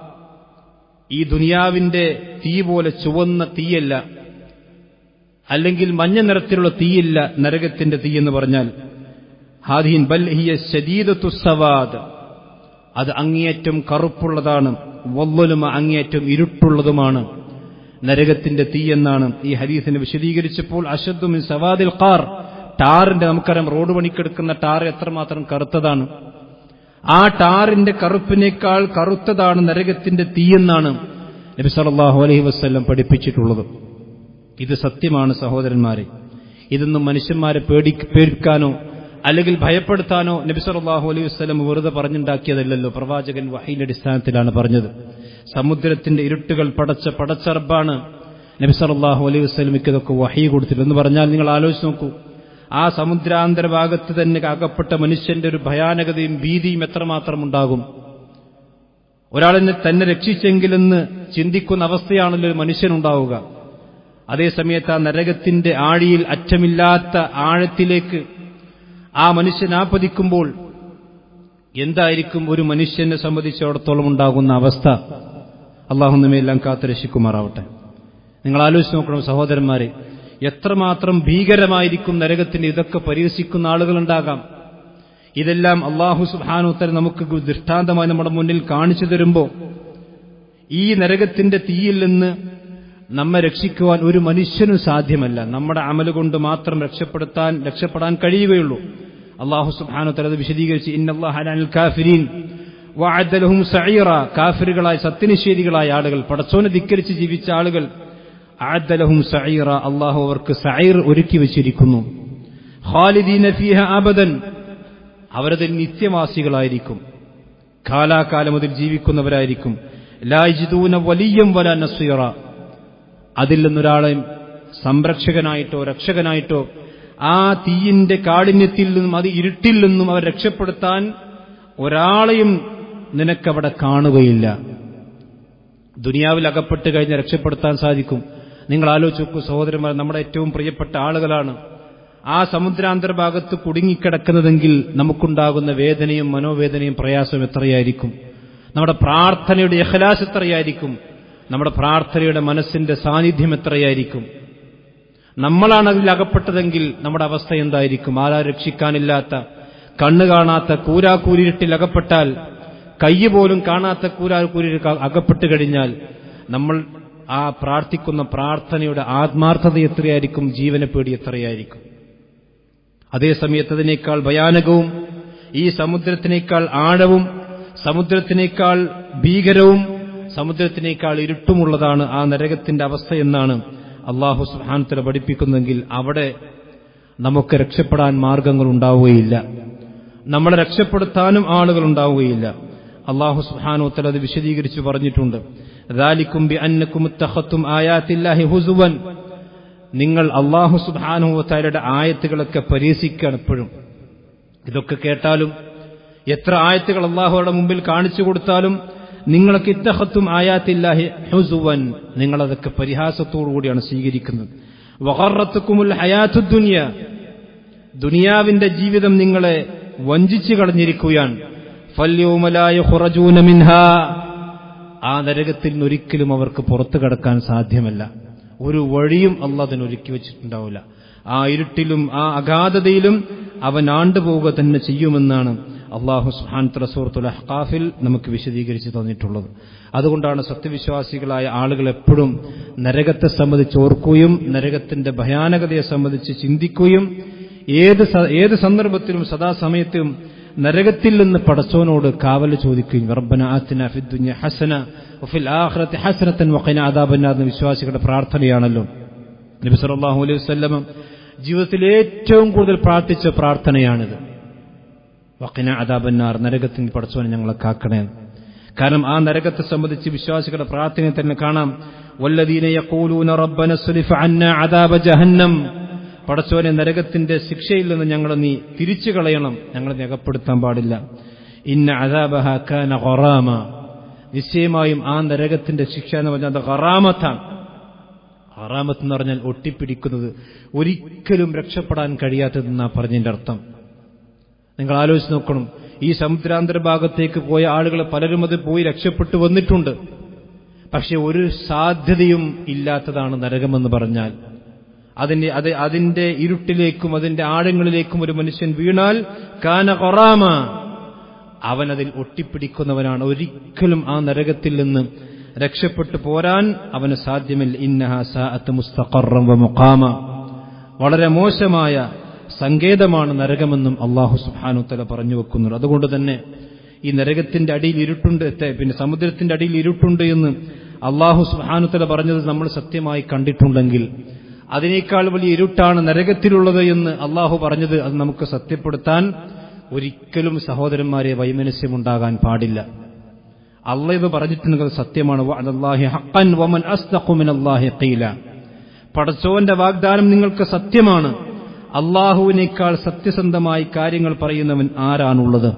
ഈ ദുനിയാവിന്റെ തീ പോലെ ചുവന്ന തീയല്ല അല്ലെങ്കിൽ മഞ്ഞ നിറത്തിലുള്ള തീയില്ല നരകത്തിന്റെ തീ എന്ന് പറഞ്ഞാൽ ഹാദീൻ ബൽ ഹിയ ശദീദത്തു സവാദ് അത് അങ്ങേയറ്റം കറുപ്പുള്ളതാണ് വല്ലുലുമ അങ്ങേയറ്റം ഇരുട്ടുള്ളതുമാണ് നരകത്തിന്റെ തീ എന്നാണ് ഈ ഹദീസിനെ വിശദീകരിച്ചപ്പോൾ അശദ്ദുമിൻ സവാദിൽ ഖാർ ടാറിന്റെ നമുക്കറിയാം റോഡ് പണിക്കെടുക്കുന്ന ടാർ എത്രമാത്രം കറുത്തതാണ് ആ ടാറിന്റെ കറുപ്പിനേക്കാൾ കറുത്തതാണ് നരകത്തിന്റെ തീയെന്നാണ് നബി സല്ലല്ലാഹു അലൈഹി വസല്ലം പഠിപ്പിച്ചിട്ടുള്ളത് ഇത് സത്യമാണ് സഹോദരന്മാരെ ഇതൊന്നും മനുഷ്യന്മാരെ പേടി പേടിക്കാനോ അല്ലെങ്കിൽ ഭയപ്പെടുത്താനോ നബി സല്ലല്ലാഹു അലൈഹി വസല്ലം വെറുതെ പറഞ്ഞുണ്ടാക്കിയതല്ലല്ലോ പ്രവാചകൻ വഹീന്റെ അടിസ്ഥാനത്തിലാണ് പറഞ്ഞത് സമുദ്രത്തിന്റെ ഇരുട്ടുകൾ പടച്ച പടച്ചറബാണ് നബി സല്ലല്ലാഹു അലൈഹി വസല്ലമയ്ക്ക് ഇതൊക്കെ വഹി കൊടുത്തില്ല എന്ന് പറഞ്ഞാൽ നിങ്ങൾ ആലോചിച്ച് നോക്കൂ ആ സമുദ്രാന്തര ഭാഗത്ത് തന്നെ അകപ്പെട്ട മനുഷ്യന്റെ ഒരു ഭയാനകതയും ഭീതിയും എത്രമാത്രം ഉണ്ടാകും ഒരാളിനെ തന്നെ രക്ഷിച്ചെങ്കിലെന്ന് ചിന്തിക്കുന്ന അവസ്ഥയാണല്ലോ ഒരു മനുഷ്യനുണ്ടാവുക അതേസമയത്ത് ആ നരകത്തിന്റെ ആഴിയിൽ അറ്റമില്ലാത്ത ആഴത്തിലേക്ക് ആ മനുഷ്യൻ ആപതിക്കുമ്പോൾ എന്തായിരിക്കും ഒരു മനുഷ്യനെ സംബന്ധിച്ചിടത്തോളം ഉണ്ടാകുന്ന അവസ്ഥ അള്ളാഹു നമ്മയെല്ലാം കാത്തുരക്ഷിക്കുമാറാവട്ടെ നിങ്ങൾ ആലോചിച്ച് നോക്കണം സഹോദരന്മാരെ എത്രമാത്രം ഭീകരമായിരിക്കും നരകത്തിന് ഇതൊക്കെ പരിഹസിക്കുന്ന ആളുകളുണ്ടാകാം ഇതെല്ലാം അള്ളാഹു സുബാനുത്തര നമുക്ക് ദൃഷ്ടാന്തമായി നമ്മുടെ മുന്നിൽ കാണിച്ചു തരുമ്പോൾ ഈ നരകത്തിന്റെ തീയിൽ നിന്ന് നമ്മെ രക്ഷിക്കുവാൻ ഒരു മനുഷ്യനും സാധ്യമല്ല നമ്മുടെ അമല് കൊണ്ട് മാത്രം രക്ഷപ്പെടുത്താൻ രക്ഷപ്പെടാൻ കഴിയുകയുള്ളൂ അള്ളാഹു സുബാനുത്തര അത് വിശദീകരിച്ച് ഇന്നല്ലാഹൽ കാഫിരീൻ വാഅദലഹും സഈറ കാഫിറുകളായ സത്യനിഷേധികളായ ആളുകൾ പടച്ചോനെ ധിക്കരിച്ച് ജീവിച്ച ആളുകൾ ആദലഹും സഈറ അള്ളാഹു അവർക്ക് സഈർ ഒരുക്കി വെച്ചിരിക്കുന്നു ഖാലിദീന ഫീഹ അബദൻ അവരതിൽ നിത്യവാസികളായിരിക്കും കാലാകാലം അതിൽ ജീവിക്കുന്നവരായിരിക്കും ലാജിദൂന വലിയം വല നസീറ അതിൽ നിന്നൊരാളെ സംരക്ഷകനായിട്ടോ രക്ഷകനായിട്ടോ ആ തീയിന്റെ കാഠിന്യത്തിൽ നിന്നും അത് ഇരുട്ടിൽ നിന്നും അവർ രക്ഷപ്പെടുത്താൻ ഒരാളെയും നിനക്കവിടെ കാണുകയില്ല ദുനിയാവിൽ അകപ്പെട്ട് കഴിഞ്ഞ് രക്ഷപ്പെടുത്താൻ സാധിക്കും നിങ്ങൾ ആലോചിച്ച് നോക്കൂ സഹോദരന്മാർ നമ്മുടെ ഏറ്റവും പ്രിയപ്പെട്ട ആളുകളാണ് ആ സമുദ്രാന്തർഭാഗത്ത് കുടുങ്ങിക്കിടക്കുന്നതെങ്കിൽ നമുക്കുണ്ടാകുന്ന വേദനയും മനോവേദനയും പ്രയാസവും എത്രയായിരിക്കും നമ്മുടെ പ്രാർത്ഥനയുടെ യഹലാസ് എത്രയായിരിക്കും നമ്മുടെ പ്രാർത്ഥനയുടെ മനസ്സിന്റെ സാന്നിധ്യം എത്രയായിരിക്കും നമ്മളാണ് അതിൽ അകപ്പെട്ടതെങ്കിൽ നമ്മുടെ അവസ്ഥ എന്തായിരിക്കും ആരാ രക്ഷിക്കാനില്ലാത്ത കണ്ണു കാണാത്ത കൂരാക്കൂരിട്ടിൽ അകപ്പെട്ടാൽ കയ്യ് പോലും കാണാത്ത കൂരാക്കൂരിൽ അകപ്പെട്ട് കഴിഞ്ഞാൽ നമ്മൾ ആ പ്രാർത്ഥിക്കുന്ന പ്രാർത്ഥനയുടെ ആത്മാർത്ഥത എത്രയായിരിക്കും ജീവനെ പേടി എത്രയായിരിക്കും അതേസമയത്ത് അതിനേക്കാൾ ഭയാനകവും ഈ സമുദ്രത്തിനേക്കാൾ ആഴവും സമുദ്രത്തിനേക്കാൾ ഭീകരവും സമുദ്രത്തിനേക്കാൾ ഇരുട്ടുമുള്ളതാണ് ആ നരകത്തിന്റെ അവസ്ഥ എന്നാണ് അള്ളാഹു സുഹാനത്തില പഠിപ്പിക്കുന്നെങ്കിൽ അവിടെ നമുക്ക് രക്ഷപ്പെടാൻ മാർഗങ്ങൾ ഉണ്ടാവുകയില്ല നമ്മളെ രക്ഷപ്പെടുത്താനും ആളുകൾ ഉണ്ടാവുകയില്ല അള്ളാഹു സുഹാനോത്തൽ അത് വിശദീകരിച്ചു പറഞ്ഞിട്ടുണ്ട് ഹുസുവൻ നിങ്ങൾ അള്ളാഹു സുബാനുവത്താരുടെ ആയത്തുകളൊക്കെ പരീക്ഷിക്കുകയാണ് എപ്പോഴും ഇതൊക്കെ കേട്ടാലും എത്ര ആയത്തുകൾ അള്ളാഹുയുടെ മുമ്പിൽ കാണിച്ചു കൊടുത്താലും നിങ്ങൾക്ക് ഇത്തഹത്തും ആയാത്തില്ലാഹി ഹുസുവൻ നിങ്ങളതൊക്കെ പരിഹാസത്തോടു കൂടിയാണ് സ്വീകരിക്കുന്നത് വഹറത്തുക്കുമുൽ ഹയാത്തു ദുനിയ ദുനിയാവിന്റെ ജീവിതം നിങ്ങളെ വഞ്ചിച്ചു കളഞ്ഞിരിക്കുകയാണ് ഫല്യോമലായ ഹുറജൂന മിൻഹ ആ നരകത്തിൽ നിന്നൊരിക്കലും അവർക്ക് പുറത്തു കടക്കാൻ സാധ്യമല്ല ഒരു വഴിയും അള്ളാഹ് അതിന് ഒരുക്കി വെച്ചിട്ടുണ്ടാവില്ല ആ ഇരുട്ടിലും ആ അഗാധതയിലും അവൻ ആണ്ടുപോവുക തന്നെ ചെയ്യുമെന്നാണ് അള്ളാഹു സുഹാൻ റസൂർത്തുൽ അഹ്കാഫിൽ നമുക്ക് വിശദീകരിച്ച് തന്നിട്ടുള്ളത് അതുകൊണ്ടാണ് സത്യവിശ്വാസികളായ ആളുകൾ എപ്പോഴും നരകത്തെ സംബന്ധിച്ച് ഓർക്കുകയും നരകത്തിന്റെ ഭയാനകതയെ സംബന്ധിച്ച് ചിന്തിക്കുകയും ഏത് സ- ഏത് സന്ദർഭത്തിലും സദാസമയത്തും നരകത്തിൽ നിന്ന് പടച്ചോനോട് കാവൽ ചോദിക്കുകയും റബ്ബന ആത്തിന ഫിദ്ദുന്യ ഹസന വഫിൽ ആഖിറത്തി ഹസനത്തൻ വഖിന അദാബന്നാർ എന്ന വിശ്വാസികളുടെ പ്രാർത്ഥനയാണല്ലോ നബി സല്ലല്ലാഹു അലൈഹി വസല്ലം ജീവിതത്തിൽ ഏറ്റവും കൂടുതൽ പ്രാർത്ഥിച്ച പ്രാർത്ഥനയാണിത് വഖിന അദാബന്നാർ നരകത്തിൽ നിന്ന് പടച്ചോനെ ഞങ്ങളെ കാക്കണേ കാരണം ആ നരകത്തെ സംബന്ധിച്ച് വിശ്വാസികളുടെ പ്രാർത്ഥനയെ തന്നെ കാണാം വല്ലദീന യഖൂലൂന റബ്ബന സ്രിഫ് അന്ന അദാബ ജഹന്നം പടച്ചോനെ നരകത്തിന്റെ ശിക്ഷയിൽ നിന്ന് ഞങ്ങളെ നീ തിരിച്ചു കളയണം ഞങ്ങളെ നീ അകപ്പെടുത്താൻ പാടില്ല ഇന്ന അദാബഹ കാന ഖറാമ നിശ്ചയമായും ആ നരകത്തിന്റെ ശിക്ഷ എന്ന് പറഞ്ഞാൽ അത് ഖറാമത്താണ് ഖറാമത്ത് എന്ന് പറഞ്ഞാൽ ഒട്ടിപ്പിടിക്കുന്നത് ഒരിക്കലും രക്ഷപ്പെടാൻ കഴിയാത്തതെന്നാ പറഞ്ഞതിന്റെ അർത്ഥം നിങ്ങൾ ആലോചിച്ച് നോക്കണം ഈ സമുദ്രാന്തര ഭാഗത്തേക്ക് പോയ ആളുകൾ പലരും അത് പോയി രക്ഷപ്പെട്ടു വന്നിട്ടുണ്ട് പക്ഷെ ഒരു സാധ്യതയും ഇല്ലാത്തതാണ് നരകമെന്ന് പറഞ്ഞാൽ അതിന്റെ അത് അതിന്റെ ഇരുട്ടിലേക്കും അതിന്റെ ആഴങ്ങളിലേക്കും ഒരു മനുഷ്യൻ വീണാൽ കാന കൊറാമ അവൻ അതിൽ ഒട്ടിപ്പിടിക്കുന്നവനാണ് ഒരിക്കലും ആ നരകത്തിൽ നിന്ന് രക്ഷപ്പെട്ടു പോരാൻ അവന് സാധ്യമില്ല ഇന്നഹ സാഅത്ത് മുസ്തഖറം വ മുഖാമ വളരെ മോശമായ സങ്കേതമാണ് നരകമെന്നും അള്ളാഹു സുബ്ഹാനഹു തല പറഞ്ഞു വെക്കുന്നുണ്ട് അതുകൊണ്ട് തന്നെ ഈ നരകത്തിന്റെ അടിയിൽ ഇരുട്ടുണ്ട് തെ- പിന്നെ സമുദ്രത്തിന്റെ അടിയിൽ ഇരുട്ടുണ്ട് എന്ന് അള്ളാഹു സുബ്ഹാനഹു തല പറഞ്ഞത് നമ്മൾ സത്യമായി കണ്ടിട്ടുണ്ടെങ്കിൽ അതിനേക്കാൾ വലിയ ഇരുട്ടാണ് നരകത്തിലുള്ളത് എന്ന് അള്ളാഹു പറഞ്ഞത് അത് നമുക്ക് സത്യപ്പെടുത്താൻ ഒരിക്കലും സഹോദരന്മാരെ വൈമനസ്യമുണ്ടാകാൻ പാടില്ല അള്ള ഇത് പറഞ്ഞിട്ടുണ്ടെങ്കിൽ അത് സത്യമാണ് വഅദല്ലാഹി ഹഖ്ഖൻ വമൻ അസ്ദഖു മിനല്ലാഹി ഖീല പടച്ചോന്റെ വാഗ്ദാനം നിങ്ങൾക്ക് സത്യമാണ് അള്ളാഹുവിനേക്കാൾ സത്യസന്ധമായി കാര്യങ്ങൾ പറയുന്നവൻ ആരാണുള്ളത്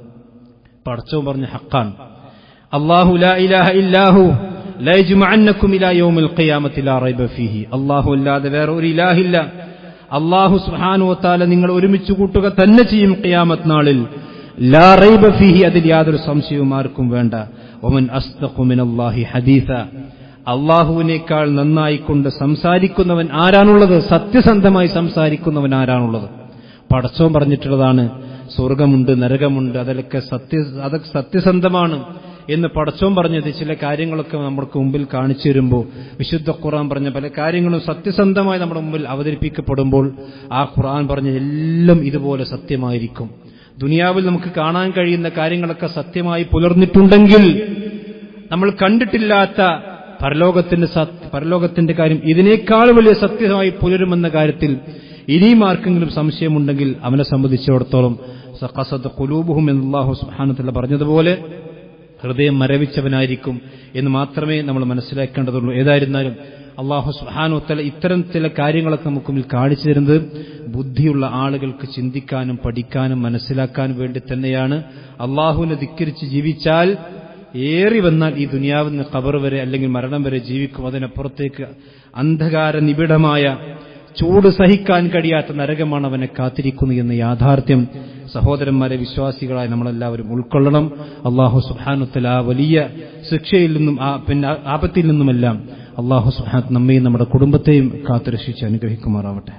പടച്ചോ പറഞ്ഞ ഹക്കാണ് അള്ളാഹു ലാ ഇലാഹ ഇല്ലാഹു ലാ യജ്മഅന്നകും ഇലാ യൗമിൽ ഖിയാമത്തി ലാ റൈബ ഫീഹി അള്ളാഹു അല്ലാതെ വേറെ ഒരു ഇലാഹില്ല അള്ളാഹു സുബ്ഹാനഹു വതആല നിങ്ങൾ ഒരുമിച്ച് കൂട്ടുക തന്നെ ചെയ്യും ഖിയാമത്ത് നാളിൽ ലാ റൈബ ഫീഹി അതിൽ യാതൊരു സംശയവും ആർക്കും വേണ്ട ഒമൻ അസ്ദഖു മിനല്ലാഹി ഹദീസ അള്ളാഹുവിനേക്കാൾ നന്നായിക്കൊണ്ട് സംസാരിക്കുന്നവൻ ആരാണുള്ളത് സത്യസന്ധമായി സംസാരിക്കുന്നവൻ ആരാണുള്ളത് പടച്ചോൻ പറഞ്ഞിട്ടുള്ളതാണ് സ്വർഗമുണ്ട് നരകമുണ്ട് അതിലൊക്കെ സത്യ അതൊക്കെ സത്യസന്ധമാണ് എന്ന് പടച്ചോൻ പറഞ്ഞത് ചില കാര്യങ്ങളൊക്കെ നമ്മൾക്ക് മുമ്പിൽ കാണിച്ചു തരുമ്പോൾ വിശുദ്ധ ഖുർആൻ പറഞ്ഞ പല കാര്യങ്ങളും സത്യസന്ധമായി നമ്മുടെ മുമ്പിൽ അവതരിപ്പിക്കപ്പെടുമ്പോൾ ആ ഖുർആൻ പറഞ്ഞ എല്ലാം ഇതുപോലെ സത്യമായിരിക്കും ദുനിയാവിൽ നമുക്ക് കാണാൻ കഴിയുന്ന കാര്യങ്ങളൊക്കെ സത്യമായി പുലർന്നിട്ടുണ്ടെങ്കിൽ നമ്മൾ കണ്ടിട്ടില്ലാത്ത പരലോകത്തിന്റെ സത്യ പരലോകത്തിന്റെ കാര്യം ഇതിനേക്കാൾ വലിയ സത്യമായി പുലരുമെന്ന കാര്യത്തിൽ ഇനിയും ആർക്കെങ്കിലും സംശയമുണ്ടെങ്കിൽ അവനെ സംബന്ധിച്ചിടത്തോളം സഖസദ് കുലൂബുഹും എന്നാഹു സുഹാനത്തില്ല പറഞ്ഞതുപോലെ ഹൃദയം മരവിച്ചവനായിരിക്കും എന്ന് മാത്രമേ നമ്മൾ മനസ്സിലാക്കേണ്ടതുള്ളൂ ഏതായിരുന്നാലും അള്ളാഹു സുഹാനുത്തല ഇത്തരം ചില കാര്യങ്ങളൊക്കെ നമുക്ക് മുന്നിൽ കാണിച്ചു തരുന്നത് ബുദ്ധിയുള്ള ആളുകൾക്ക് ചിന്തിക്കാനും പഠിക്കാനും മനസ്സിലാക്കാനും വേണ്ടി തന്നെയാണ് അള്ളാഹുവിനെ ധിക്കരിച്ച് ജീവിച്ചാൽ ഏറി വന്നാൽ ഈ ദുനിയാവിൽ നിന്ന് കബർ വരെ അല്ലെങ്കിൽ മരണം വരെ ജീവിക്കും അതിനപ്പുറത്തേക്ക് അന്ധകാര നിബിഡമായ ചൂട് സഹിക്കാൻ കഴിയാത്ത നരകമാണ് അവനെ കാത്തിരിക്കുന്നത് എന്ന യാഥാർത്ഥ്യം സഹോദരന്മാരെ വിശ്വാസികളായി നമ്മളെല്ലാവരും ഉൾക്കൊള്ളണം അള്ളാഹു സുഹാനുത്തല ആ വലിയ ശിക്ഷയിൽ നിന്നും ആ പിന്നെ ആപത്തിൽ നിന്നുമെല്ലാം അള്ളാഹു സുഹാൻ നമ്മയും നമ്മുടെ കുടുംബത്തെയും കാത്തുരക്ഷിച്ച് അനുഗ്രഹിക്കുമാറാവട്ടെ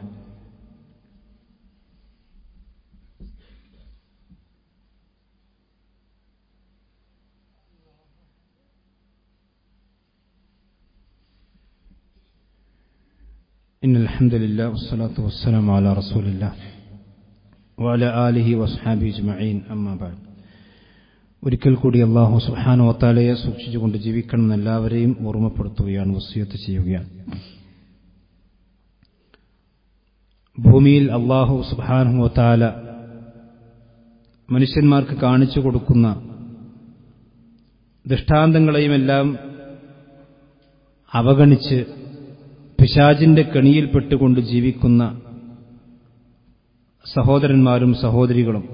إن الحمد لله والصلاة والسلام على رسول الله وعلى آله وصحابه أجمعين أما بعد ഒരിക്കൽ കൂടി അള്ളാഹു സുഹാനു വത്താലയെ സൂക്ഷിച്ചുകൊണ്ട് ജീവിക്കണമെന്ന് എല്ലാവരെയും ഓർമ്മപ്പെടുത്തുകയാണ് വസ്യത്ത് ചെയ്യുകയാണ് ഭൂമിയിൽ അള്ളാഹു സുഹാനു വത്താല മനുഷ്യന്മാർക്ക് കാണിച്ചു കൊടുക്കുന്ന ദൃഷ്ടാന്തങ്ങളെയുമെല്ലാം അവഗണിച്ച് പിശാജിന്റെ കെണിയിൽപ്പെട്ടുകൊണ്ട് ജീവിക്കുന്ന സഹോദരന്മാരും സഹോദരികളും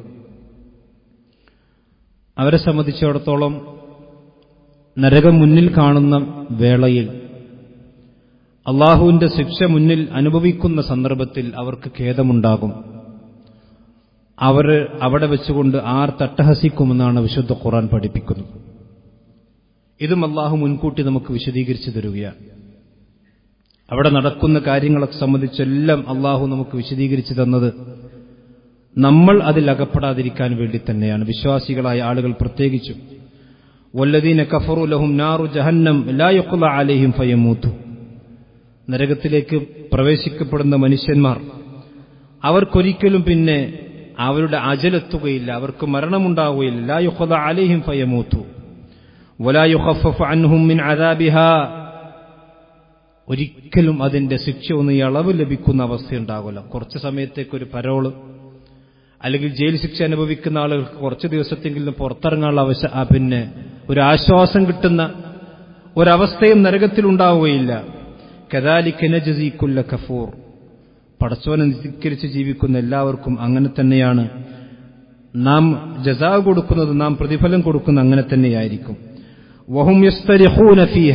അവരെ സംബന്ധിച്ചിടത്തോളം നരകം മുന്നിൽ കാണുന്ന വേളയിൽ അള്ളാഹുവിന്റെ ശിക്ഷ മുന്നിൽ അനുഭവിക്കുന്ന സന്ദർഭത്തിൽ അവർക്ക് ഖേദമുണ്ടാകും അവർ അവിടെ വെച്ചുകൊണ്ട് ആർ തട്ടഹസിക്കുമെന്നാണ് വിശുദ്ധ ഖുറാൻ പഠിപ്പിക്കുന്നത് ഇതും അള്ളാഹു മുൻകൂട്ടി നമുക്ക് വിശദീകരിച്ചു തരികയാണ് അവിടെ നടക്കുന്ന കാര്യങ്ങളെ സംബന്ധിച്ചെല്ലാം അള്ളാഹു നമുക്ക് വിശദീകരിച്ചു തന്നത് നമ്മൾ അതിൽ അകപ്പെടാതിരിക്കാൻ വേണ്ടി തന്നെയാണ് വിശ്വാസികളായ ആളുകൾ പ്രത്യേകിച്ചും വല്ലദീന കഫറു ലഹും നാറു ജഹന്നം ലാ യുഖ്ല അലൈഹിം ഫയമൂത്തു നരകത്തിലേക്ക് പ്രവേശിക്കപ്പെടുന്ന മനുഷ്യന്മാർ അവർക്കൊരിക്കലും പിന്നെ അവരുടെ അജലെത്തുകയില്ല അവർക്ക് മരണമുണ്ടാവുകയില്ല ലാ യുഖ്ല അലൈഹിം ഫയമൂത്തു വലാ യുഖഫഫു അൻഹും മിൻ അദാബിഹാ ഒരിക്കലും അതിന്റെ ശിക്ഷ ഒന്ന് ഈ അളവ് ലഭിക്കുന്ന അവസ്ഥയുണ്ടാകില്ല കുറച്ച് സമയത്തേക്ക് ഒരു പരോള് അല്ലെങ്കിൽ ജയിൽ ശിക്ഷ അനുഭവിക്കുന്ന ആളുകൾക്ക് കുറച്ച് ദിവസത്തെങ്കിലും പുറത്തിറങ്ങാനുള്ള അവശ ആ പിന്നെ ഒരു ആശ്വാസം കിട്ടുന്ന ഒരവസ്ഥയും നരകത്തിലുണ്ടാവുകയില്ല കദാലിക്ക് നജസീക്കുല്ല കഫൂർ പടച്ചോനെ നിധിക്കരിച്ച് ജീവിക്കുന്ന എല്ലാവർക്കും അങ്ങനെ തന്നെയാണ് നാം ജസാ കൊടുക്കുന്നത് നാം പ്രതിഫലം കൊടുക്കുന്ന അങ്ങനെ തന്നെയായിരിക്കും വഹും യസ്തരിഹൂന ഫീഹ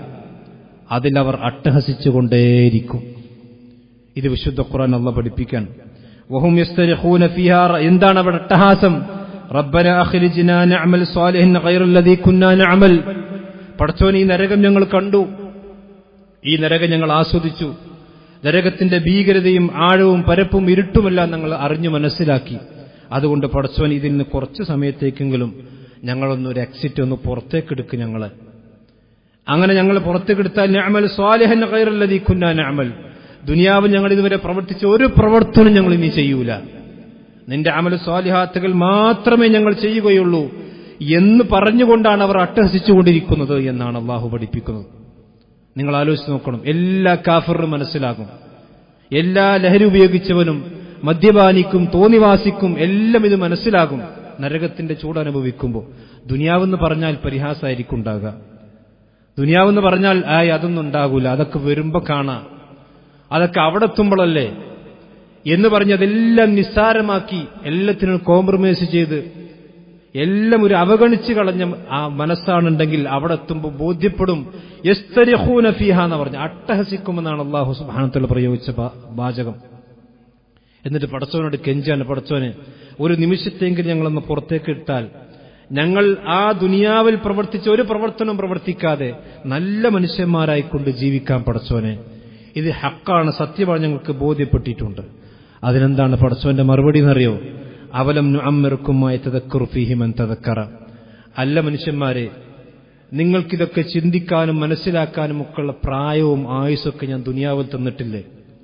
അതിലവർ അട്ടഹസിച്ചുകൊണ്ടേയിരിക്കും ഇത് വിശുദ്ധ ഖുർആൻ അള്ള പഠിപ്പിക്കാൻ വഹും യസ്തരിഹൂന ഫീഹ എന്താണ് അവിടെ അട്ടഹാസം റബ്ബന അഖ്രിജ്നാ നഅമൽ സ്വാലിഹൻ ഗൈറല്ലദീ കുന്നാ നഅമൽ പടച്ചോൻ ഈ നരകം ഞങ്ങൾ കണ്ടു ഈ നരകം ഞങ്ങൾ ആസ്വദിച്ചു നരകത്തിന്റെ ഭീകരതയും ആഴവും പരപ്പും ഇരുട്ടുമെല്ലാം ഞങ്ങൾ അറിഞ്ഞു മനസ്സിലാക്കി അതുകൊണ്ട് പടച്ചോൻ ഇതിൽ നിന്ന് കുറച്ച് സമയത്തേക്കെങ്കിലും ഞങ്ങളൊന്നൊരു എക്സിറ്റ് ഒന്ന് പുറത്തേക്കെടുക്ക് ഞങ്ങള് അങ്ങനെ ഞങ്ങൾ പുറത്തേക്കെടുത്താൽ ഞാമൽ സ്വാലിഹൻ കയറല്ലതീ കുന്നാ ഞാമൽ ദുനിയാവിൽ ഞങ്ങൾ ഇതുവരെ പ്രവർത്തിച്ച ഒരു പ്രവർത്തനം ഞങ്ങൾ ഇനി ചെയ്യൂല നിന്റെ അമൽ സ്വാലിഹാത്തുകൾ മാത്രമേ ഞങ്ങൾ ചെയ്യുകയുള്ളൂ എന്ന് പറഞ്ഞുകൊണ്ടാണ് അവർ അട്ടഹസിച്ചുകൊണ്ടിരിക്കുന്നത് എന്നാണ് അള്ളാഹു പഠിപ്പിക്കുന്നത് നിങ്ങൾ ആലോചിച്ച് നോക്കണം എല്ലാ കാഫറും മനസ്സിലാകും എല്ലാ ലഹരി ഉപയോഗിച്ചവനും മദ്യപാനിക്കും തോന്നിവാസിക്കും എല്ലാം ഇത് മനസ്സിലാകും നരകത്തിന്റെ ചൂട് അനുഭവിക്കുമ്പോൾ ദുനിയാവെന്ന് പറഞ്ഞാൽ പരിഹാസമായിരിക്കും ഉണ്ടാകുക ദുനിയാവെന്ന് പറഞ്ഞാൽ ആയി അതൊന്നും ഉണ്ടാകൂല അതൊക്കെ വരുമ്പോ കാണാം അതൊക്കെ അവിടെ എത്തുമ്പോഴല്ലേ എന്ന് പറഞ്ഞ് അതെല്ലാം നിസ്സാരമാക്കി എല്ലാത്തിനും കോംപ്രമൈസ് ചെയ്ത് എല്ലാം ഒരു അവഗണിച്ച് കളഞ്ഞ ആ മനസ്സാണുണ്ടെങ്കിൽ അവിടെ എത്തുമ്പോൾ ബോധ്യപ്പെടും യസ്തരിഹൂന ഫീഹ എന്ന് പറഞ്ഞ് അട്ടഹസിക്കുമെന്നാണ് അള്ളാഹു സുബാനത്തുള്ള പ്രയോഗിച്ച വാചകം എന്നിട്ട് പടച്ചവനോട് കെഞ്ചാണ് പടച്ചവന് ഒരു നിമിഷത്തെങ്കിലും ഞങ്ങളൊന്ന് പുറത്തേക്ക് ഇട്ടാൽ ഞങ്ങൾ ആ ദുനിയാവിൽ പ്രവർത്തിച്ച ഒരു പ്രവർത്തനം പ്രവർത്തിക്കാതെ നല്ല മനുഷ്യന്മാരായിക്കൊണ്ട് ജീവിക്കാൻ പടച്ചോനെ ഇത് ഹക്കാണ് സത്യമാണ് ഞങ്ങൾക്ക് ബോധ്യപ്പെട്ടിട്ടുണ്ട് അതിനെന്താണ് പടച്ചോന്റെ മറുപടി എന്നറിയോ അവലം അമ്മർക്കുമായി തതക്കുറുഫിഹിമൻ തതക്കറ അല്ല മനുഷ്യന്മാരെ നിങ്ങൾക്കിതൊക്കെ ചിന്തിക്കാനും മനസ്സിലാക്കാനും ഒക്കെയുള്ള പ്രായവും ആയുസൊക്കെ ഞാൻ ദുനിയാവിൽ തന്നിട്ടില്ലേ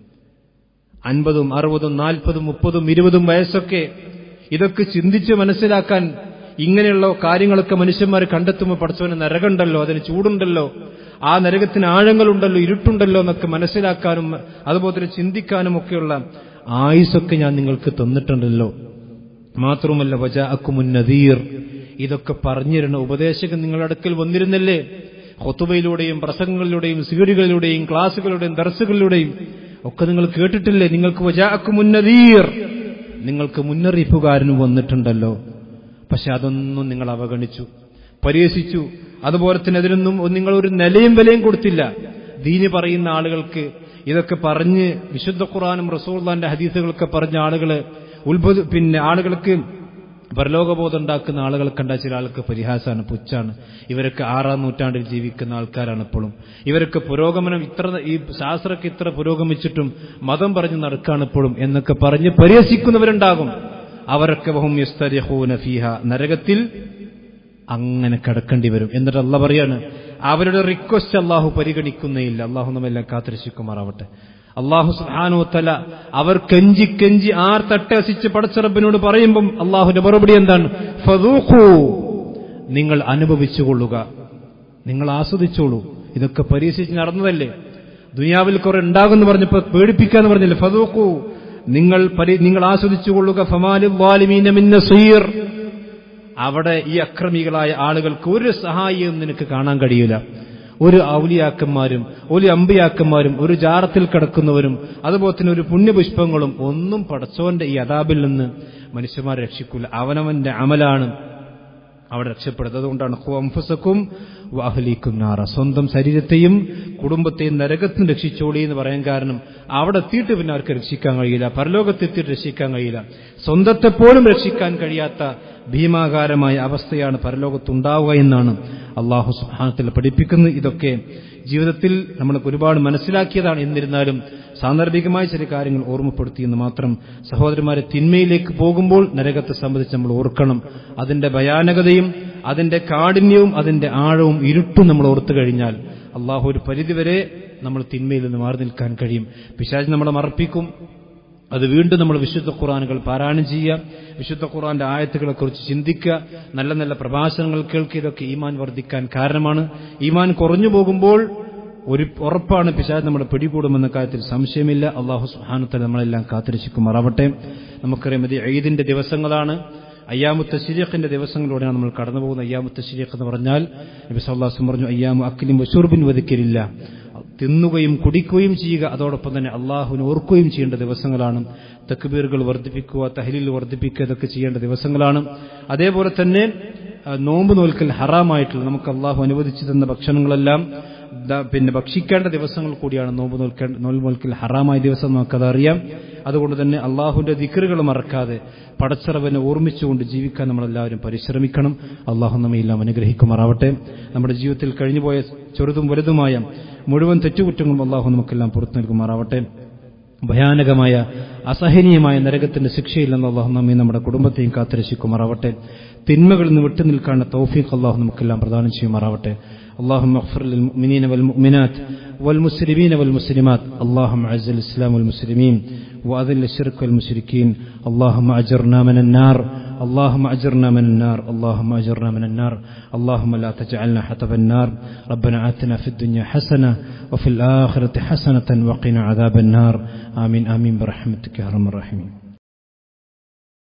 അൻപതും അറുപതും നാൽപ്പതും മുപ്പതും ഇരുപതും വയസ്സൊക്കെ ഇതൊക്കെ ചിന്തിച്ച് മനസ്സിലാക്കാൻ ഇങ്ങനെയുള്ള കാര്യങ്ങളൊക്കെ മനുഷ്യന്മാർ കണ്ടെത്തുമ്പോൾ പഠിച്ചവന് നരകമുണ്ടല്ലോ അതിന് ചൂടുണ്ടല്ലോ ആ നരകത്തിന് ആഴങ്ങളുണ്ടല്ലോ ഇരുട്ടുണ്ടല്ലോ എന്നൊക്കെ മനസ്സിലാക്കാനും അതുപോലെ തന്നെ ചിന്തിക്കാനും ഒക്കെയുള്ള ആയുസൊക്കെ ഞാൻ നിങ്ങൾക്ക് തന്നിട്ടുണ്ടല്ലോ മാത്രമല്ല വജ അക്കുമുൻ നദീർ ഇതൊക്കെ പറഞ്ഞിരുന്ന ഉപദേശകൻ നിങ്ങളുടെ അടുക്കൽ വന്നിരുന്നല്ലേ ഹൊത്തുബയിലൂടെയും പ്രസംഗങ്ങളിലൂടെയും സീഡികളിലൂടെയും ക്ലാസ്സുകളുടെയും ദർസുകളിലൂടെയും ഒക്കെ നിങ്ങൾ കേട്ടിട്ടില്ലേ നിങ്ങൾക്ക് വജാക്കുമുൻ നദീർ നിങ്ങൾക്ക് മുന്നറിയിപ്പുകാരനും വന്നിട്ടുണ്ടല്ലോ പക്ഷെ അതൊന്നും നിങ്ങൾ അവഗണിച്ചു പരിഹസിച്ചു അതുപോലെ തന്നെ അതിനൊന്നും നിങ്ങൾ ഒരു നിലയും വിലയും കൊടുത്തില്ല ദീന് പറയുന്ന ആളുകൾക്ക് ഇതൊക്കെ പറഞ്ഞ് വിശുദ്ധ ഖുറാനും റസൂള്ളാന്റെ ഹദീസുകളൊക്കെ പറഞ്ഞ ആളുകള് ഉത്ഭവ പിന്നെ ആളുകൾക്ക് പരലോകബോധം ഉണ്ടാക്കുന്ന ആളുകളെ കണ്ട ചില ആൾക്ക് പരിഹാസമാണ് പുച്ഛാണ് ഇവരൊക്കെ ആറാം നൂറ്റാണ്ടിൽ ജീവിക്കുന്ന ആൾക്കാരാണ് ഇപ്പോഴും ഇവരൊക്കെ പുരോഗമനം ഇത്ര ഈ ശാസ്ത്രമൊക്കെ ഇത്ര പുരോഗമിച്ചിട്ടും മതം പറഞ്ഞ് നടക്കാണ് ഇപ്പോഴും എന്നൊക്കെ പറഞ്ഞ് പരിഹസിക്കുന്നവരുണ്ടാകും അവരൊക്കെ വഹും യസ്തരിഹൂന ഫീഹ നരകത്തിൽ അങ്ങനെ കിടക്കേണ്ടി വരും എന്നിട്ട് അല്ല പറയാണ് അവരുടെ റിക്വസ്റ്റ് അള്ളാഹു പരിഗണിക്കുന്നേയില്ല അള്ളാഹു നമ്മെല്ലാം കാത്തിരശിക്കുമാറാവട്ടെ അള്ളാഹു സുഹാനോത്തല അവർ കെഞ്ചി കെഞ്ചി ആർ തട്ടസിച്ച് പടച്ചറബിനോട് പറയുമ്പം അള്ളാഹുന്റെ മറുപടി എന്താണ് ഫദൂഖൂ നിങ്ങൾ അനുഭവിച്ചുകൊള്ളുക നിങ്ങൾ ആസ്വദിച്ചോളൂ ഇതൊക്കെ പരീക്ഷിച്ച് നടന്നതല്ലേ ദുനിയാവിൽ കുറെ ഉണ്ടാകുമെന്ന് പറഞ്ഞപ്പോ പേടിപ്പിക്കാന്ന് പറഞ്ഞില്ലേ ഫദൂഖൂ നിങ്ങൾ നിങ്ങൾ ആസ്വദിച്ചുകൊള്ളുക ഫമാലിമീനമിന്നീർ അവിടെ ഈ അക്രമികളായ ആളുകൾക്ക് ഒരു സഹായിയും നിനക്ക് കാണാൻ കഴിയില്ല ഒരു ഔലിയാക്കന്മാരും ഒരു അമ്പിയാക്കന്മാരും ഒരു ജാറത്തിൽ കിടക്കുന്നവരും അതുപോലെ തന്നെ ഒരു പുണ്യപുഷ്പങ്ങളും ഒന്നും പടച്ചോന്റെ ഈ അതാബിൽ നിന്ന് മനുഷ്യന്മാരെ രക്ഷിക്കില്ല അവനവന്റെ അമലാണ് അവിടെ രക്ഷപ്പെടുന്നത് അതുകൊണ്ടാണ് ഹുംഫസക്കും വാഹലിക്കും നാറ സ്വന്തം ശരീരത്തെയും കുടുംബത്തെയും നരകത്തും രക്ഷിച്ചോളി എന്ന് പറയാൻ കാരണം അവിടെ എത്തിയിട്ട് പിന്നെ അവർക്ക് രക്ഷിക്കാൻ കഴിയില്ല പരലോകത്തെത്തിയിട്ട് രക്ഷിക്കാൻ കഴിയില്ല സ്വന്തത്തെ പോലും രക്ഷിക്കാൻ കഴിയാത്ത ഭീമാകാരമായ അവസ്ഥയാണ് പരലോകത്തുണ്ടാവുക എന്നാണ് അള്ളാഹു സുഹാനത്തിൽ പഠിപ്പിക്കുന്നു ഇതൊക്കെ ജീവിതത്തിൽ നമ്മൾക്ക് ഒരുപാട് മനസ്സിലാക്കിയതാണ് എന്നിരുന്നാലും സാന്ദർഭികമായ ചില കാര്യങ്ങൾ ഓർമ്മപ്പെടുത്തിയെന്ന് മാത്രം സഹോദരന്മാരെ തിന്മയിലേക്ക് പോകുമ്പോൾ നരകത്തെ സംബന്ധിച്ച് നമ്മൾ ഓർക്കണം അതിന്റെ ഭയാനകതയും അതിന്റെ കാഠിന്യവും അതിന്റെ ആഴവും ഇരുട്ടും നമ്മൾ ഓർത്തു കഴിഞ്ഞാൽ അള്ളാഹു ഒരു പരിധിവരെ നമ്മൾ തിന്മയിൽ നിന്ന് മാറി നിൽക്കാൻ കഴിയും പിശാജ് നമ്മളെ മറപ്പിക്കും അത് വീണ്ടും നമ്മൾ വിശുദ്ധ ഖുറാനുകൾ പാരായണം ചെയ്യുക വിശുദ്ധ ഖുറാന്റെ ആയത്തുകളെക്കുറിച്ച് ചിന്തിക്കുക നല്ല നല്ല പ്രഭാഷണങ്ങൾ കേൾക്കുക ഇതൊക്കെ ഈമാൻ വർദ്ധിക്കാൻ കാരണമാണ് ഈമാൻ കുറഞ്ഞു പോകുമ്പോൾ ഒരു ഉറപ്പാണ് പിശാജ് നമ്മളെ പിടികൂടുമെന്ന കാര്യത്തിൽ സംശയമില്ല അള്ളാഹു സുഹാനത്തെ നമ്മളെല്ലാം കാത്തിരക്ഷിക്കുമാറാവട്ടെ നമുക്കറിയാം ഇത് ഈദിന്റെ ദിവസങ്ങളാണ് അയ്യാമുത്ത ശരീഖിന്റെ ദിവസങ്ങളിലൂടെയാണ് നമ്മൾ കടന്നു പോകുന്നത് അയ്യാമുത്ത ശരീഖ് എന്ന് പറഞ്ഞാൽ നബി സല്ലാസും പറഞ്ഞു അയ്യാമു അക്കിലും വശൂർബിൻ വധിക്കലില്ല തിന്നുകയും കുടിക്കുകയും ചെയ്യുക അതോടൊപ്പം തന്നെ അള്ളാഹുവിനെ ഓർക്കുകയും ചെയ്യേണ്ട ദിവസങ്ങളാണ് തക്ബീറുകൾ വർദ്ധിപ്പിക്കുക തഹലിൽ വർദ്ധിപ്പിക്കുക ഇതൊക്കെ ചെയ്യേണ്ട ദിവസങ്ങളാണ് അതേപോലെ തന്നെ നോമ്പ് നോൽക്കൽ ഹറാമായിട്ടുള്ള നമുക്ക് അള്ളാഹു അനുവദിച്ചു തന്ന ഭക്ഷണങ്ങളെല്ലാം പിന്നെ ഭക്ഷിക്കേണ്ട ദിവസങ്ങൾ കൂടിയാണ് നോമ്പ് നോൽക്കേണ്ട നോൽബ് നോൽക്കൽ ഹറാമായ ദിവസം നമുക്കതറിയാം അതുകൊണ്ട് തന്നെ അള്ളാഹുവിന്റെ ദിക്കറുകൾ മറക്കാതെ പടച്ചറവനെ ഓർമ്മിച്ചുകൊണ്ട് ജീവിക്കാൻ നമ്മളെല്ലാവരും പരിശ്രമിക്കണം അള്ളാഹു നമ്മയെല്ലാം അനുഗ്രഹിക്കുമാറാവട്ടെ നമ്മുടെ ജീവിതത്തിൽ കഴിഞ്ഞുപോയ ചെറുതും വലുതുമായ മുഴുവൻ തെറ്റുകുറ്റങ്ങളും അള്ളാഹു നമുക്കെല്ലാം പുറത്തു നൽകുമാറാവട്ടെ ഭയാനകമായ അസഹനീയമായ നരകത്തിന്റെ ശിക്ഷയിൽ നിന്ന് അള്ളാഹു നമ്മെ നമ്മുടെ കുടുംബത്തെയും കാത്തുരക്ഷിക്കുമാറാവട്ടെ തിന്മകളിൽ നിന്ന് വിട്ടുനിൽക്കാനുള്ള തൗഫീഖ് അള്ളാഹു നമുക്കെല്ലാം പ്രദാനം ചെയ്യുമാറാവട്ടെ اللهم اغفر للمؤمنين والمؤمنات والمسلمين والمسلمات اللهم اعز الاسلام والمسلمين واذل الشرك والمشركين اللهم اجرنا من النار اللهم اجرنا من النار اللهم اجرنا من النار اللهم لا تجعلنا حطب النار ربنا اتنا في الدنيا حسنه وفي الاخره حسنه وقنا عذاب النار امين امين برحمتك يا ارحم الراحمين